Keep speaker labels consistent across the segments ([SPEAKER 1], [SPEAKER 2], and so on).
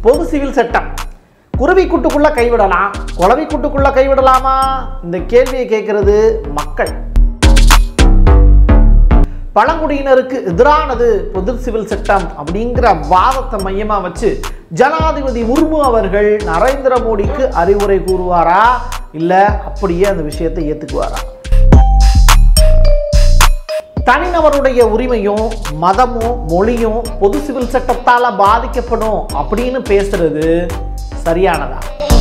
[SPEAKER 1] பொது சிவில் சட்டம் குருவி கூட்டுக்குள்ள கைவிடலாம் குளவி கூட்டுக்குள்ள கைவிடலாமா இந்த கேள்வியை கேட்கிறது மக்கள் பழங்குடியினருக்கு எதிரானது பொது சிவில் சட்டம் அப்படிங்கிற வாதத்தை மையமா வச்சு ஜனாதிபதி முர்மு அவர்கள் நரேந்திர மோடிக்கு அறிவுரை கூறுவாரா இல்ல அப்படியே அந்த விஷயத்தை ஏத்துக்குவாரா தனிநபருடைய உரிமையும் மதமும் மொழியும் பொது சிவில் சட்டத்தால பாதிக்கப்படும் அப்படின்னு பேசுறது சரியானதா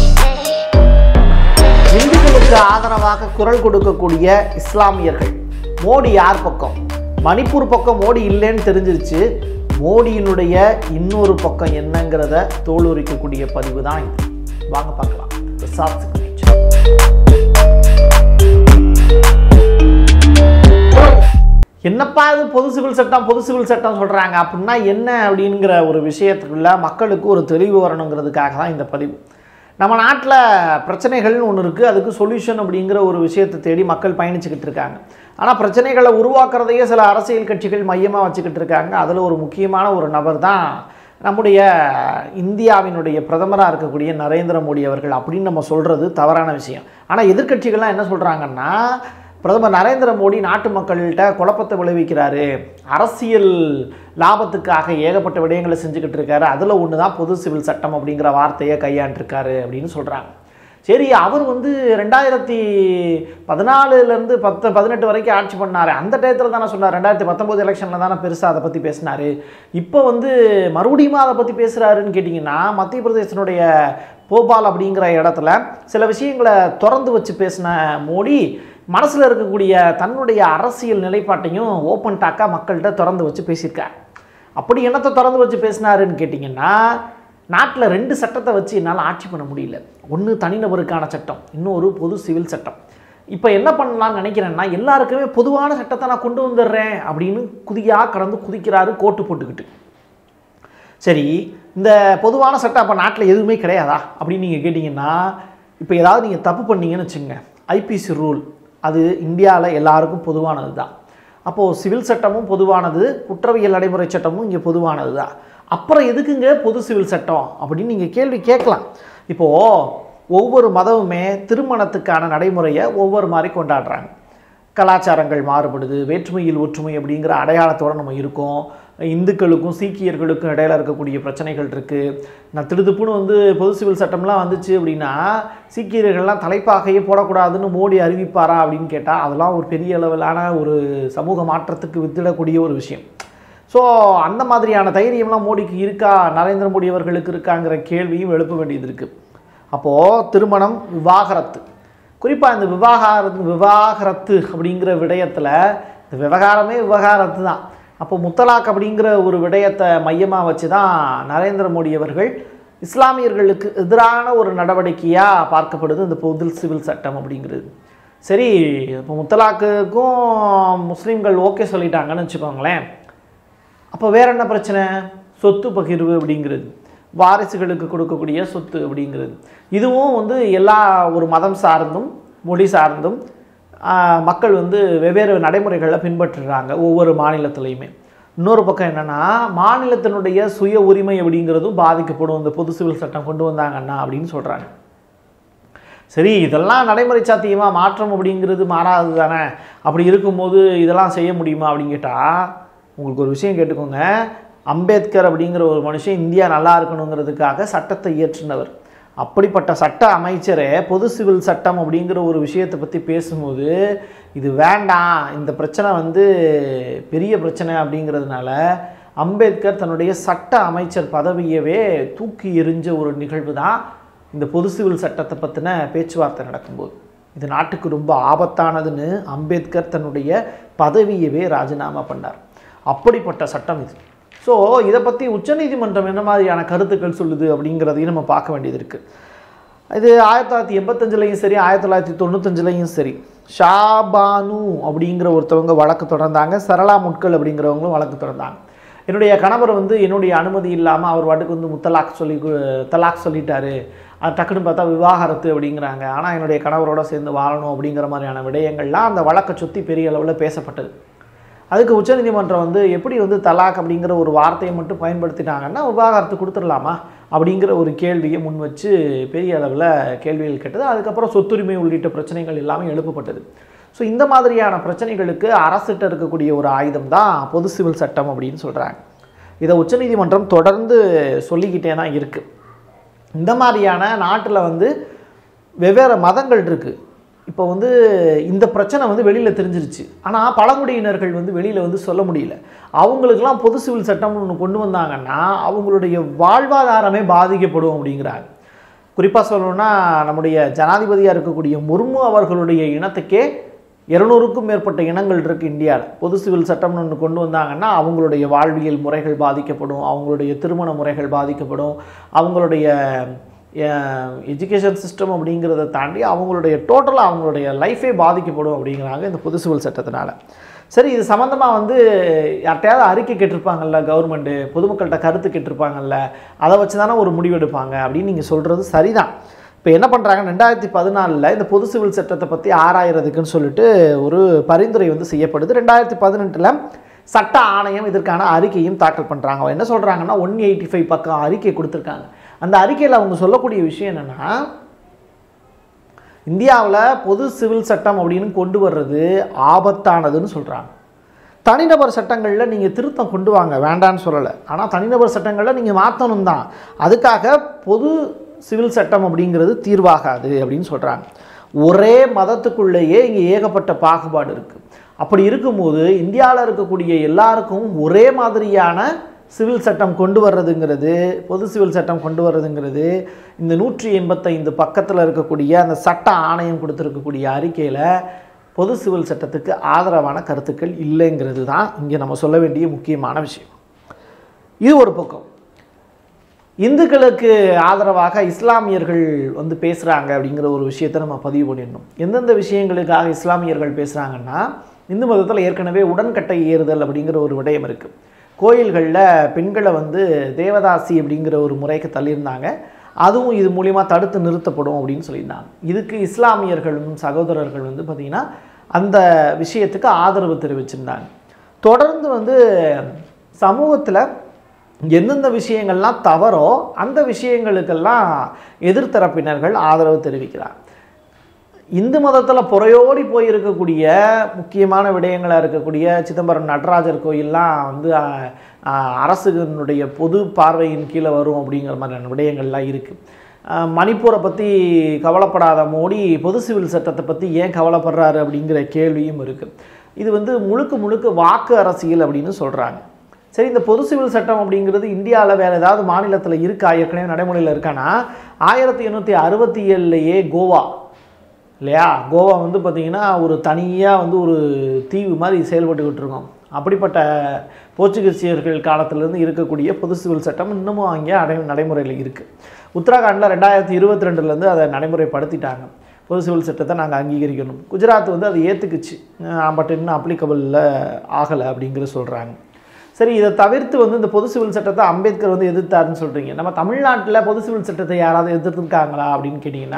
[SPEAKER 1] இந்துக்களுக்கு ஆதரவாக குரல் கொடுக்கக்கூடிய இஸ்லாமியர்கள் மோடி யார் பக்கம் மணிப்பூர் பக்கம் மோடி இல்லைன்னு தெரிஞ்சிருச்சு மோடியினுடைய இன்னொரு பக்கம் என்னங்கிறத தோலுரிக்கக்கூடிய பதிவு தான் இது வாங்க பார்க்கலாம் பிரசாத் signature. என்னப்பா இது பொது சிவில் சட்டம் பொது சிவில் சட்டம் சொல்கிறாங்க அப்படின்னா என்ன அப்படிங்கிற ஒரு விஷயத்துக்குள்ள மக்களுக்கு ஒரு தெளிவு வரணுங்கிறதுக்காக தான் இந்த பதிவு நம்ம நாட்டில் பிரச்சனைகள்னு ஒன்று இருக்குது அதுக்கு சொல்யூஷன் அப்படிங்கிற ஒரு விஷயத்தை தேடி மக்கள் பயணிச்சுக்கிட்டு இருக்காங்க ஆனால் பிரச்சனைகளை உருவாக்குறதையே சில அரசியல் கட்சிகள் மையமாக வச்சுக்கிட்டு இருக்காங்க அதில் ஒரு முக்கியமான ஒரு நபர் தான் நம்முடைய இந்தியாவினுடைய பிரதமராக இருக்கக்கூடிய நரேந்திர மோடி அவர்கள் அப்படின்னு நம்ம சொல்கிறது தவறான விஷயம் ஆனால் எதிர்க்கட்சிகள்லாம் என்ன சொல்கிறாங்கன்னா பிரதமர் நரேந்திர மோடி நாட்டு மக்கள்கிட்ட குழப்பத்தை விளைவிக்கிறாரு அரசியல் லாபத்துக்காக ஏகப்பட்ட விடயங்களை செஞ்சுக்கிட்டு இருக்காரு அதில் ஒன்று தான் பொது சிவில் சட்டம் அப்படிங்கிற வார்த்தையை கையாண்டிருக்காரு அப்படின்னு சொல்கிறாங்க சரி அவர் வந்து ரெண்டாயிரத்தி பதினாலுலேருந்து பத்து பதினெட்டு வரைக்கும் ஆட்சி பண்ணார் அந்த டயத்தில் தானே சொன்னார் ரெண்டாயிரத்தி பத்தொம்போது எலெக்ஷனில் தானே பெருசாக அதை பற்றி பேசினார் இப்போ வந்து மறுபடியும் அதை பற்றி பேசுகிறாருன்னு கேட்டிங்கன்னா மத்திய பிரதேசனுடைய போபால் அப்படிங்கிற இடத்துல சில விஷயங்களை திறந்து வச்சு பேசின மோடி மனசில் இருக்கக்கூடிய தன்னுடைய அரசியல் நிலைப்பாட்டையும் ஓப்பன் டாக்காக மக்கள்கிட்ட திறந்து வச்சு பேசியிருக்கார் அப்படி என்னத்தை திறந்து வச்சு பேசினாருன்னு கேட்டிங்கன்னா நாட்டில் ரெண்டு சட்டத்தை வச்சு என்னால் ஆட்சி பண்ண முடியல ஒன்று தனிநபருக்கான சட்டம் இன்னொரு பொது சிவில் சட்டம் இப்போ என்ன பண்ணலாம்னு நினைக்கிறேன்னா எல்லாருக்குமே பொதுவான சட்டத்தை நான் கொண்டு வந்துடுறேன் அப்படின்னு குதியாக கடந்து குதிக்கிறாரு கோட்டு போட்டுக்கிட்டு சரி இந்த பொதுவான சட்டம் அப்போ நாட்டில் எதுவுமே கிடையாதா அப்படின்னு நீங்கள் கேட்டிங்கன்னா இப்போ ஏதாவது நீங்கள் தப்பு பண்ணீங்கன்னு வச்சுங்க ஐபிசி ரூல் அது இந்தியாவில் எல்லாருக்கும் பொதுவானது தான் அப்போது சிவில் சட்டமும் பொதுவானது குற்றவியல் நடைமுறை சட்டமும் இங்கே பொதுவானது தான் அப்புறம் எதுக்குங்க பொது சிவில் சட்டம் அப்படின்னு நீங்கள் கேள்வி கேட்கலாம் இப்போது ஒவ்வொரு மதமுமே திருமணத்துக்கான நடைமுறையை ஒவ்வொரு மாதிரி கொண்டாடுறாங்க கலாச்சாரங்கள் மாறுபடுது வேற்றுமையில் ஒற்றுமை அப்படிங்கிற அடையாளத்தோடு நம்ம இருக்கோம் இந்துக்களுக்கும் சீக்கியர்களுக்கும் இடையில இருக்கக்கூடிய பிரச்சனைகள் இருக்குது நான் திடுதுப்புன்னு வந்து பொது சிவில் சட்டம்லாம் வந்துச்சு அப்படின்னா சீக்கியர்கள்லாம் தலைப்பாகையே போடக்கூடாதுன்னு மோடி அறிவிப்பாரா அப்படின்னு கேட்டால் அதெல்லாம் ஒரு பெரிய அளவிலான ஒரு சமூக மாற்றத்துக்கு வித்திடக்கூடிய ஒரு விஷயம் ஸோ அந்த மாதிரியான தைரியம்லாம் மோடிக்கு இருக்கா நரேந்திர மோடி அவர்களுக்கு இருக்காங்கிற கேள்வியும் எழுப்ப வேண்டியது இருக்குது அப்போது திருமணம் விவாகரத்து குறிப்பாக இந்த விவாகரத்து விவாகரத்து அப்படிங்கிற விடயத்தில் இந்த விவகாரமே விவகாரத்து தான் அப்போ முத்தலாக் அப்படிங்கிற ஒரு விடயத்தை மையமாக வச்சு தான் நரேந்திர மோடி அவர்கள் இஸ்லாமியர்களுக்கு எதிரான ஒரு நடவடிக்கையாக பார்க்கப்படுது இந்த பொது சிவில் சட்டம் அப்படிங்கிறது சரி இப்போ முத்தலாக்குக்கும் முஸ்லீம்கள் ஓகே சொல்லிட்டாங்கன்னு வச்சுக்கோங்களேன் அப்போ வேற என்ன பிரச்சனை சொத்து பகிர்வு அப்படிங்கிறது வாரிசுகளுக்கு கொடுக்கக்கூடிய சொத்து அப்படிங்கிறது இதுவும் வந்து எல்லா ஒரு மதம் சார்ந்தும் மொழி சார்ந்தும் ஆஹ், மக்கள் வந்து வெவ்வேறு நடைமுறைகளை பின்பற்றுறாங்க ஒவ்வொரு மாநிலத்திலையுமே இன்னொரு பக்கம் என்னென்னா மாநிலத்தினுடைய சுய உரிமை அப்படிங்கிறதும் பாதிக்கப்படும் இந்த பொது சிவில் சட்டம் கொண்டு வந்தாங்கன்னா அப்படின்னு சொல்கிறாங்க சரி இதெல்லாம் நடைமுறை சாத்தியமாக மாற்றம் அப்படிங்கிறது மாறாது தானே அப்படி இருக்கும்போது இதெல்லாம் செய்ய முடியுமா அப்படின்னு கேட்டால் உங்களுக்கு ஒரு விஷயம் கேட்டுக்கோங்க அம்பேத்கர் அப்படிங்கிற ஒரு மனுஷன் இந்தியா நல்லா இருக்கணுங்கிறதுக்காக சட்டத்தை இயற்றினவர் அப்படிப்பட்ட சட்ட அமைச்சரே பொது சிவில் சட்டம் அப்படிங்கிற ஒரு விஷயத்தை பற்றி பேசும்போது இது வேண்டாம் இந்த பிரச்சனை வந்து பெரிய பிரச்சனை அப்படிங்கிறதுனால அம்பேத்கர் தன்னுடைய சட்ட அமைச்சர் பதவியவே தூக்கி எறிஞ்ச ஒரு நிகழ்வு தான் இந்த பொது சிவில் சட்டத்தை பற்றின பேச்சுவார்த்தை நடக்கும்போது இது நாட்டுக்கு ரொம்ப ஆபத்தானதுன்னு அம்பேத்கர் தன்னுடைய பதவியவே ராஜினாமா பண்ணார் அப்படிப்பட்ட சட்டம் இது ஸோ இதை பற்றி உச்சநீதிமன்றம் என்ன மாதிரியான கருத்துக்கள் சொல்லுது அப்படிங்கிறதையும் நம்ம பார்க்க வேண்டியது இருக்குது இது ஆயிரத்தி தொள்ளாயிரத்தி எண்பத்தஞ்சுலையும் சரி ஆயிரத்தி தொள்ளாயிரத்தி தொண்ணூத்தஞ்சுலையும் சரி ஷாபானு அப்படிங்கிற ஒருத்தவங்க வழக்கு தொடர்ந்தாங்க சரளா முட்கள் அப்படிங்கிறவங்களும் வழக்கு தொடர்ந்தாங்க என்னுடைய கணவர் வந்து என்னுடைய அனுமதி இல்லாமல் அவர் வாட்டுக்கு வந்து முத்தலாக் சொல்லி கு- தலாக் சொல்லிட்டாரு அது டக்குன்னு பார்த்தா விவாகரத்து அப்படிங்கிறாங்க ஆனால் என்னுடைய கணவரோட சேர்ந்து வாழணும் அப்படிங்கிற மாதிரியான விடயங்கள்லாம் அந்த வழக்கை சுற்றி பெரிய அளவில் பேசப்பட்டது அதுக்கு உச்சநீதிமன்றம் வந்து எப்படி வந்து தலாக் அப்படிங்கிற ஒரு வார்த்தையை மட்டும் பயன்படுத்திட்டாங்கன்னா விவாகரத்து கொடுத்துடலாமா அப்படிங்கிற ஒரு கேள்வியை முன் வச்சு பெரிய அளவில் கேள்விகள் கேட்டது அதுக்கப்புறம் சொத்துரிமை உள்ளிட்ட பிரச்சனைகள் எல்லாமே எழுப்பப்பட்டது ஸோ இந்த மாதிரியான பிரச்சனைகளுக்கு அரசிட்ட இருக்கக்கூடிய ஒரு ஆயுதம் தான் பொது சிவில் சட்டம் அப்படின்னு சொல்கிறாங்க இதை உச்சநீதிமன்றம் தொடர்ந்து சொல்லிக்கிட்டே தான் இருக்குது இந்த மாதிரியான நாட்டில் வந்து வெவ்வேறு மதங்கள் இருக்குது இப்போ வந்து இந்த பிரச்சனை வந்து வெளியில் தெரிஞ்சிருச்சு ஆனால் பழங்குடியினர்கள் வந்து வெளியில் வந்து சொல்ல முடியல அவங்களுக்கெல்லாம் பொது சிவில் சட்டம்னு ஒன்று கொண்டு வந்தாங்கன்னா அவங்களுடைய வாழ்வாதாரமே பாதிக்கப்படும் அப்படிங்கிறாங்க குறிப்பாக சொல்லணும்னா நம்முடைய ஜனாதிபதியாக இருக்கக்கூடிய முர்மு அவர்களுடைய இனத்துக்கே இருநூறுக்கும் மேற்பட்ட இனங்கள் இருக்குது இந்தியாவில் பொது சிவில் சட்டம்னு ஒன்று கொண்டு வந்தாங்கன்னா அவங்களுடைய வாழ்வியல் முறைகள் பாதிக்கப்படும் அவங்களுடைய திருமண முறைகள் பாதிக்கப்படும் அவங்களுடைய எஜுகேஷன் சிஸ்டம் அப்படிங்கிறத தாண்டி அவங்களுடைய டோட்டலாக அவங்களுடைய லைஃபே பாதிக்கப்படும் அப்படிங்கிறாங்க இந்த பொது சிவில் சட்டத்தினால சரி இது சம்மந்தமாக வந்து யார்கிட்டயாவது அறிக்கை கேட்டிருப்பாங்கல்ல கவர்மெண்ட்டு பொதுமக்கள்கிட்ட கருத்து கேட்டிருப்பாங்கல்ல அதை வச்சு தானே ஒரு முடிவு எடுப்பாங்க அப்படின்னு நீங்கள் சொல்கிறது சரிதான் இப்போ என்ன பண்ணுறாங்க ரெண்டாயிரத்தி பதினாலில் இந்த பொது சிவில் சட்டத்தை பற்றி ஆராயறதுக்குன்னு சொல்லிட்டு ஒரு பரிந்துரை வந்து செய்யப்படுது ரெண்டாயிரத்தி பதினெட்டில் சட்ட ஆணையம் இதற்கான அறிக்கையும் தாக்கல் பண்ணுறாங்க அவங்க என்ன சொல்கிறாங்கன்னா ஒன் எயிட்டி ஃபைவ் பக்கம் அறிக்கை கொடுத்துருக்காங்க அந்த அறிக்கையில் அவங்க சொல்லக்கூடிய விஷயம் என்னென்னா இந்தியாவில் பொது சிவில் சட்டம் அப்படின்னு கொண்டு வர்றது ஆபத்தானதுன்னு சொல்கிறாங்க தனிநபர் சட்டங்களில் நீங்கள் திருத்தம் கொண்டு வாங்க வேண்டான்னு சொல்லலை ஆனால் தனிநபர் சட்டங்களில் நீங்கள் மாற்றணும் தான் அதுக்காக பொது சிவில் சட்டம் அப்படிங்கிறது தீர்வாகாது அப்படின்னு சொல்கிறாங்க ஒரே மதத்துக்குள்ளேயே இங்கே ஏகப்பட்ட பாகுபாடு இருக்குது அப்படி இருக்கும்போது இந்தியாவில் இருக்கக்கூடிய எல்லாருக்கும் ஒரே மாதிரியான சிவில் சட்டம் கொண்டு வர்றதுங்கிறது பொது சிவில் சட்டம் கொண்டு வர்றதுங்கிறது இந்த நூற்றி எண்பத்தைந்து பக்கத்தில் இருக்கக்கூடிய அந்த சட்ட ஆணையம் கொடுத்துருக்கக்கூடிய அறிக்கையில் பொது சிவில் சட்டத்துக்கு ஆதரவான கருத்துக்கள் இல்லைங்கிறது தான் இங்கே நம்ம சொல்ல வேண்டிய முக்கியமான விஷயம் இது ஒரு பக்கம் இந்துக்களுக்கு ஆதரவாக இஸ்லாமியர்கள் வந்து பேசுகிறாங்க அப்படிங்கிற ஒரு விஷயத்தை நம்ம பதிவு பண்ணிடணும் எந்தெந்த விஷயங்களுக்காக இஸ்லாமியர்கள் பேசுகிறாங்கன்னா இந்து மதத்தில் ஏற்கனவே உடன்கட்டை ஏறுதல் அப்படிங்கிற ஒரு விடயம் இருக்குது கோயில்களில் பெண்களை வந்து தேவதாசி அப்படிங்கிற ஒரு முறைக்கு தள்ளியிருந்தாங்க அதுவும் இது மூலிமா தடுத்து நிறுத்தப்படும் அப்படின்னு சொல்லியிருந்தாங்க இதுக்கு இஸ்லாமியர்களும் சகோதரர்கள் வந்து பார்த்திங்கன்னா அந்த விஷயத்துக்கு ஆதரவு தெரிவிச்சிருந்தாங்க தொடர்ந்து வந்து சமூகத்தில் எந்தெந்த விஷயங்கள்லாம் தவறோ அந்த விஷயங்களுக்கெல்லாம் எதிர்த்தரப்பினர்கள் ஆதரவு தெரிவிக்கிறார் இந்து மதத்தில் புறையோடி போய் இருக்கக்கூடிய முக்கியமான விடயங்களாக இருக்கக்கூடிய சிதம்பரம் நடராஜர் கோயில்லாம் வந்து அஹ், அஹ், அரசுனுடைய பொது பார்வையின் கீழே வரும் அப்படிங்கிற மாதிரியான விடயங்கள்லாம் இருக்குது மணிப்பூரை பற்றி கவலைப்படாத மோடி பொது சிவில் சட்டத்தை பற்றி ஏன் கவலைப்படுறாரு அப்படிங்கிற கேள்வியும் இருக்குது இது வந்து முழுக்க முழுக்க வாக்கு அரசியல் அப்படின்னு சொல்கிறாங்க சரி இந்த பொது சிவில் சட்டம் அப்படிங்கிறது இந்தியாவில் வேறு ஏதாவது மாநிலத்தில் இருக்கா ஏற்கனவே நடைமுறையில் இருக்கானா ஆயிரத்தி எண்ணூற்றி அறுபத்தி ஏழுலையே கோவா இல்லையா கோவா வந்து பார்த்திங்கன்னா ஒரு தனியாக வந்து ஒரு தீவு மாதிரி செயல்பட்டுக்கிட்டு இருக்கோம் அப்படிப்பட்ட போர்ச்சுகீசியர்கள் காலத்திலேருந்து இருக்கக்கூடிய பொது சிவில் சட்டம் இன்னமும் அங்கே அடை நடைமுறையில் இருக்குது உத்தராகண்டில் ரெண்டாயிரத்தி இருபத்தி ரெண்டுலேருந்து அதை நடைமுறைப்படுத்திட்டாங்க பொது சிவில் சட்டத்தை நாங்கள் அங்கீகரிக்கணும் குஜராத் வந்து அதை ஏற்றுக்குச்சு பட் இன்னும் அப்ளிகபிளில் ஆகலை அப்படிங்கிற சொல்கிறாங்க சரி இதை தவிர்த்து வந்து இந்த பொது சிவில் சட்டத்தை அம்பேத்கர் வந்து எதிர்த்தாருன்னு சொல்கிறீங்க நம்ம தமிழ்நாட்டில் பொது சிவில் சட்டத்தை யாராவது எதிர்த்துருக்காங்களா அப்படின்னு கேட்டிங்கன்னா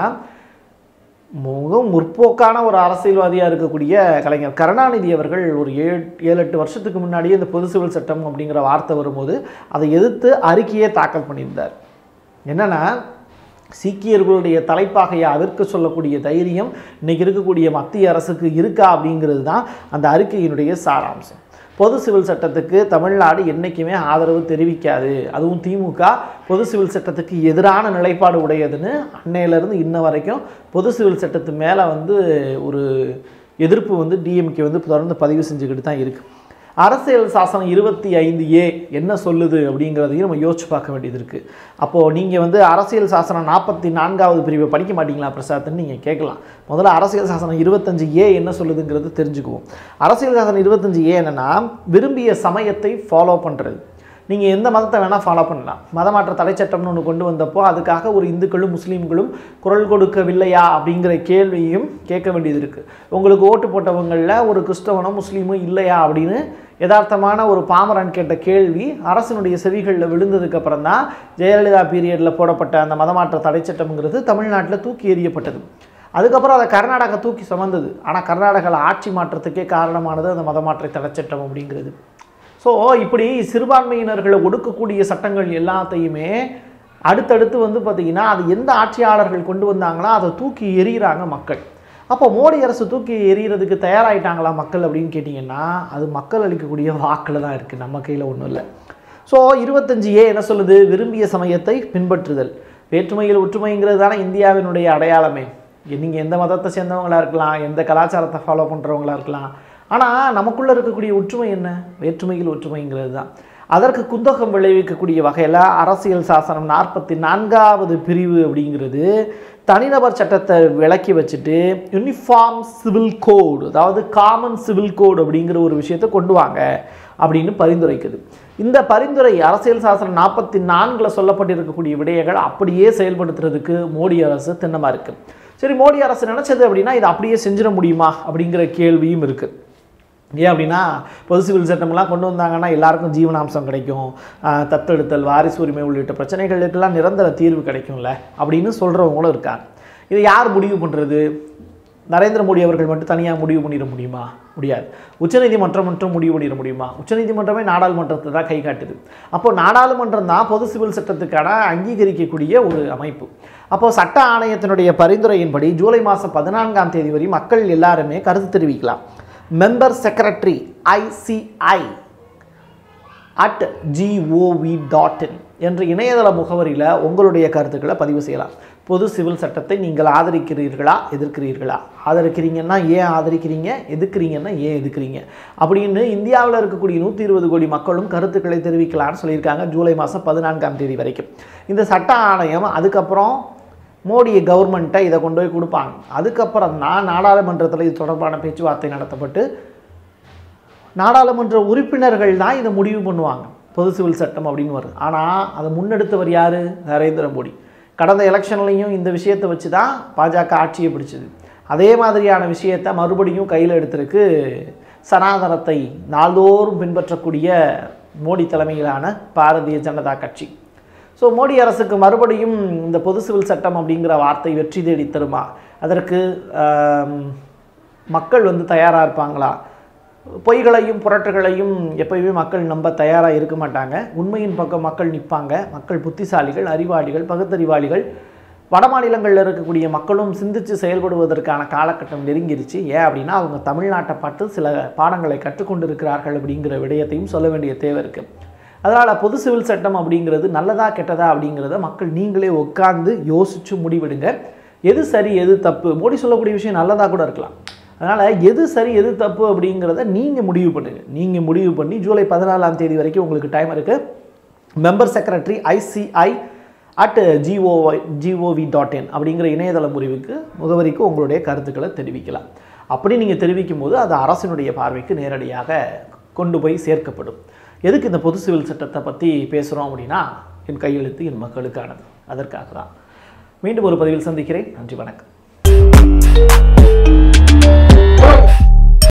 [SPEAKER 1] மிகவும் முற்போக்கான ஒரு அரசியல்வாதியாக இருக்கக்கூடிய கலைஞர் கருணாநிதி அவர்கள் ஒரு ஏழு ஏழு எட்டு வருஷத்துக்கு முன்னாடியே இந்த பொது சிவில் சட்டம் அப்படிங்கிற வார்த்தை வரும்போது அதை எதிர்த்து அறிக்கையே தாக்கல் பண்ணியிருந்தார் என்னன்னா சீக்கியர்களுடைய தலைப்பாகையை அவிர்க்க சொல்லக்கூடிய தைரியம் இன்னைக்கு இருக்கக்கூடிய மத்திய அரசுக்கு இருக்கா அப்படிங்கிறது தான் அந்த அறிக்கையினுடைய சாராம்சம் பொது சிவில் சட்டத்துக்கு தமிழ்நாடு என்றைக்குமே ஆதரவு தெரிவிக்காது அதுவும் திமுக பொது சிவில் சட்டத்துக்கு எதிரான நிலைப்பாடு உடையதுன்னு அன்னையிலேருந்து இன்ன வரைக்கும் பொது சிவில் சட்டத்து மேலே வந்து ஒரு எதிர்ப்பு வந்து டிஎம்கே வந்து தொடர்ந்து பதிவு செஞ்சுக்கிட்டு தான் இருக்குது அரசியல் சாசனம் இருபத்தி ஐந்து ஏ என்ன சொல்லுது அப்படிங்கிறதையும் நம்ம யோசிச்சு பார்க்க வேண்டியது இருக்குது அப்போது நீங்கள் வந்து அரசியல் சாசனம் நாற்பத்தி நான்காவது பிரிவை படிக்க மாட்டீங்களா பிரசாத்னு நீங்கள் கேட்கலாம் முதல்ல அரசியல் சாசனம் இருபத்தஞ்சு ஏ என்ன சொல்லுதுங்கிறது தெரிஞ்சுக்குவோம் அரசியல் சாசனம் இருபத்தஞ்சு ஏ என்னென்னா விரும்பிய சமயத்தை ஃபாலோ பண்ணுறது நீங்கள் எந்த மதத்தை வேணால் ஃபாலோ பண்ணலாம் மதமாற்ற தடை சட்டம்னு ஒன்று கொண்டு வந்தப்போ அதுக்காக ஒரு இந்துக்களும் முஸ்லீம்களும் குரல் கொடுக்கவில்லையா அப்படிங்கிற கேள்வியும் கேட்க வேண்டியது இருக்குது உங்களுக்கு ஓட்டு போட்டவங்களில் ஒரு கிறிஸ்தவனும் முஸ்லீமும் இல்லையா அப்படின்னு யதார்த்தமான ஒரு பாமரன் கேட்ட கேள்வி அரசினுடைய செவிகளில் விழுந்ததுக்கு அப்புறம் தான் ஜெயலலிதா பீரியடில் போடப்பட்ட அந்த மதமாற்ற தடை சட்டம்ங்கிறது தமிழ்நாட்டில் தூக்கி எறியப்பட்டது அதுக்கப்புறம் அதை கர்நாடகா தூக்கி சுமந்தது ஆனால் கர்நாடகாவில் ஆட்சி மாற்றத்துக்கே காரணமானது அந்த மதமாற்ற தடை சட்டம் அப்படிங்கிறது ஸோ இப்படி சிறுபான்மையினர்களை ஒடுக்கக்கூடிய சட்டங்கள் எல்லாத்தையுமே அடுத்தடுத்து வந்து பார்த்திங்கன்னா அது எந்த ஆட்சியாளர்கள் கொண்டு வந்தாங்களோ அதை தூக்கி எறிகிறாங்க மக்கள் அப்போ மோடி அரசு தூக்கி எறிகிறதுக்கு தயாராகிட்டாங்களா மக்கள் அப்படின்னு கேட்டிங்கன்னா அது மக்கள் அளிக்கக்கூடிய வாக்கில் தான் இருக்குது நம்ம கையில் ஒன்றும் இல்லை ஸோ இருபத்தஞ்சு ஏ என்ன சொல்லுது விரும்பிய சமயத்தை பின்பற்றுதல் வேற்றுமையில் ஒற்றுமைங்கிறது தானே இந்தியாவினுடைய அடையாளமே நீங்கள் எந்த மதத்தை சேர்ந்தவங்களா இருக்கலாம் எந்த கலாச்சாரத்தை ஃபாலோ பண்ணுறவங்களா இருக்கலாம் ஆனால் நமக்குள்ளே இருக்கக்கூடிய ஒற்றுமை என்ன வேற்றுமையில் ஒற்றுமைங்கிறது தான் அதற்கு குந்தகம் விளைவிக்கக்கூடிய வகையில் அரசியல் சாசனம் நாற்பத்தி நான்காவது பிரிவு அப்படிங்கிறது தனிநபர் சட்டத்தை விலக்கி வச்சுட்டு யூனிஃபார்ம் சிவில் கோடு அதாவது காமன் சிவில் கோடு அப்படிங்கிற ஒரு விஷயத்தை கொண்டு வாங்க அப்படின்னு பரிந்துரைக்குது இந்த பரிந்துரை அரசியல் சாசனம் நாற்பத்தி நான்கில் சொல்லப்பட்டிருக்கக்கூடிய விடயங்கள் அப்படியே செயல்படுத்துறதுக்கு மோடி அரசு திண்ணமாக இருக்குது சரி மோடி அரசு நினச்சது அப்படின்னா இதை அப்படியே செஞ்சிட முடியுமா அப்படிங்கிற கேள்வியும் இருக்குது ஏன் அப்படின்னா பொது சிவில் சட்டம்லாம் கொண்டு வந்தாங்கன்னா எல்லாருக்கும் ஜீவனாம்சம் கிடைக்கும் ஆஹ் தத்தெடுத்தல் வாரிசு உரிமை உள்ளிட்ட பிரச்சனைகளுக்கெல்லாம் நிரந்தர தீர்வு கிடைக்கும்ல அப்படின்னு சொல்கிறவங்களும் இருக்காங்க இதை யார் முடிவு பண்ணுறது நரேந்திர மோடி அவர்கள் மட்டும் தனியாக முடிவு பண்ணிட முடியுமா முடியாது உச்சநீதிமன்றம் மட்டும் முடிவு பண்ணிட முடியுமா உச்சநீதிமன்றமே நாடாளுமன்றத்தை தான் கை காட்டுது அப்போ நாடாளுமன்றம் தான் பொது சிவில் சட்டத்துக்கான அங்கீகரிக்கக்கூடிய ஒரு அமைப்பு அப்போ சட்ட ஆணையத்தினுடைய பரிந்துரையின்படி ஜூலை மாதம் பதினான்காம் தேதி வரை மக்கள் எல்லாருமே கருத்து தெரிவிக்கலாம் member secretary ICI at GOV dot in என்ற இணையதள முகவரியில் உங்களுடைய கருத்துக்களை பதிவு செய்யலாம் பொது சிவில் சட்டத்தை நீங்கள் ஆதரிக்கிறீர்களா எதிர்க்கிறீர்களா ஆதரிக்கிறீங்கன்னா ஏன் ஆதரிக்கிறீங்க எதிர்க்கிறீங்கன்னா ஏன் எதிர்க்கிறீங்க அப்படின்னு இந்தியாவில் இருக்கக்கூடிய நூற்றி இருபது கோடி மக்களும் கருத்துக்களை தெரிவிக்கலாம்னு சொல்லியிருக்காங்க ஜூலை மாதம் பதினான்காம் தேதி வரைக்கும் இந்த சட்ட ஆணையம் அதுக்கப்புறம் மோடி கவர்மெண்ட்டை இதை கொண்டு போய் கொடுப்பாங்க அதுக்கப்புறம் தான் நாடாளுமன்றத்தில் இது தொடர்பான பேச்சுவார்த்தை நடத்தப்பட்டு நாடாளுமன்ற உறுப்பினர்கள் தான் இதை முடிவு பண்ணுவாங்க பொது சிவில் சட்டம் அப்படின்னு வருது ஆனால் அதை முன்னெடுத்தவர் யார் நரேந்திர மோடி கடந்த எலெக்ஷன்லையும் இந்த விஷயத்தை வச்சு தான் பாஜக ஆட்சியை பிடிச்சது அதே மாதிரியான விஷயத்தை மறுபடியும் கையில் எடுத்திருக்கு சனாதனத்தை நாள்தோறும் பின்பற்றக்கூடிய மோடி தலைமையிலான பாரதிய ஜனதா கட்சி ஸோ மோடி அரசுக்கு மறுபடியும் இந்த பொது சிவில் சட்டம் அப்படிங்கிற வார்த்தை வெற்றி தேடி தருமா அதற்கு ஆம், மக்கள் வந்து தயாராக இருப்பாங்களா பொய்களையும் புரட்டுகளையும் எப்பயுமே மக்கள் நம்ப தயாராக இருக்க மாட்டாங்க உண்மையின் பக்கம் மக்கள் நிற்பாங்க மக்கள் புத்திசாலிகள் அறிவாளிகள் பகுத்தறிவாளிகள் வட மாநிலங்களில் இருக்கக்கூடிய மக்களும் சிந்தித்து செயல்படுவதற்கான காலகட்டம் நெருங்கிருச்சு ஏன் அப்படின்னா அவங்க தமிழ்நாட்டை பார்த்து சில பாடங்களை கற்றுக்கொண்டு இருக்கிறார்கள் அப்படிங்கிற விடயத்தையும் சொல்ல வேண்டிய தேவை இருக்குது அதனால் பொது சிவில் சட்டம் அப்படிங்கிறது நல்லதா கெட்டதா அப்படிங்கிறத மக்கள் நீங்களே உட்கார்ந்து யோசித்து முடிவெடுங்க எது சரி எது தப்பு மோடி சொல்லக்கூடிய விஷயம் நல்லதாக கூட இருக்கலாம் அதனால் எது சரி எது தப்பு அப்படிங்கிறத நீங்கள் முடிவு பண்ணுங்கள் நீங்கள் முடிவு பண்ணி ஜூலை பதினாலாம் தேதி வரைக்கும் உங்களுக்கு டைம் இருக்குது member secretary ICI at GOY GOV dot in அப்படிங்கிற இணையதள முறிவுக்கு முகவரிக்கு உங்களுடைய கருத்துக்களை தெரிவிக்கலாம் அப்படி நீங்கள் தெரிவிக்கும் போது அது அரசினுடைய பார்வைக்கு நேரடியாக கொண்டு போய் சேர்க்கப்படும் எதுக்கு இந்த பொது சிவில் சட்டத்தை பற்றி பேசுகிறோம் அப்படின்னா என் கையெழுத்து என் மக்களுக்கானது அதற்காக தான் மீண்டும் ஒரு பதிவில் சந்திக்கிறேன் நன்றி வணக்கம்